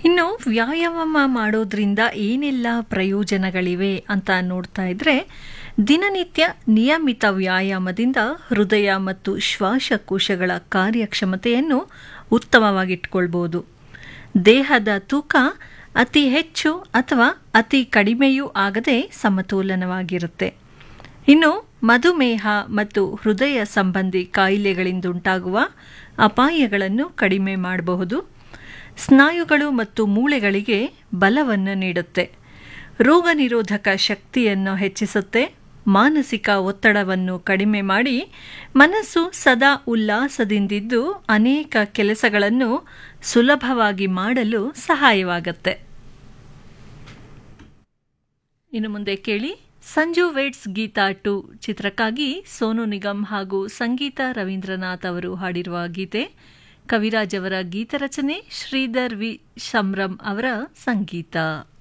ಇನ್ನು ವ್ಯಾಯಾಮ ಮಾಡೋದ್ರಿಂದ ಏನೆಲ್ಲ ಪ್ರಯೋಜನಗಳಿವೆ ಅಂತ ನೋಡ್ತಾ ಇದ್ರೆ ದಿನನಿತ್ಯ ನಿಯಮಿತ ವ್ಯಾಯಾಮದಿಂದ ಹೃದಯ ಮತ್ತು ಶ್ವಾಸಕೋಶಗಳ ಕಾರ್ಯಕ್ಷಮತೆಯನ್ನು ಉತ್ತಮವಾಗಿಟ್ಕೊಳ್ಬೋದು ದೇಹದ ತೂಕ ಅತಿ ಹೆಚ್ಚು ಅಥವಾ ಅತಿ ಕಡಿಮೆಯೂ ಆಗದೆ ಸಮತೋಲನವಾಗಿರುತ್ತೆ ಇನ್ನು ಮಧುಮೇಹ ಮತ್ತು ಹೃದಯ ಸಂಬಂಧಿ ಕಾಯಿಲೆಗಳಿಂದುಂಟಾಗುವ ಅಪಾಯಗಳನ್ನು ಕಡಿಮೆ ಮಾಡಬಹುದು ಸ್ನಾಯುಗಳು ಮತ್ತು ಮೂಳೆಗಳಿಗೆ ಬಲವನ್ನು ನೀಡುತ್ತೆ ರೋಗ ನಿರೋಧಕ ಶಕ್ತಿಯನ್ನು ಹೆಚ್ಚಿಸುತ್ತೆ ಮಾನಸಿಕ ಒತ್ತಡವನ್ನು ಕಡಿಮೆ ಮಾಡಿ ಮನಸ್ಸು ಸದಾ ಉಲ್ಲಾಸದಿಂದಿದ್ದು ಅನೇಕ ಕೆಲಸಗಳನ್ನು ಸುಲಭವಾಗಿ ಮಾಡಲು ಸಹಾಯವಾಗುತ್ತೆ ಇನ್ನು ಮುಂದೆ ಕೇಳಿ ಸಂಜು ವೇಟ್ಸ್ ಗೀತಾ ಟು ಚಿತ್ರಕ್ಕಾಗಿ ಸೋನು ನಿಗಮ್ ಹಾಗೂ ಸಂಗೀತ ರವೀಂದ್ರನಾಥ್ ಅವರು ಹಾಡಿರುವ ಗೀತೆ ಕವಿರಾಜ್ ಅವರ ಗೀತರಚನೆ ಶ್ರೀಧರ್ ವಿ ಸಂಭ್ರಮ್ ಅವರ ಸಂಗೀತ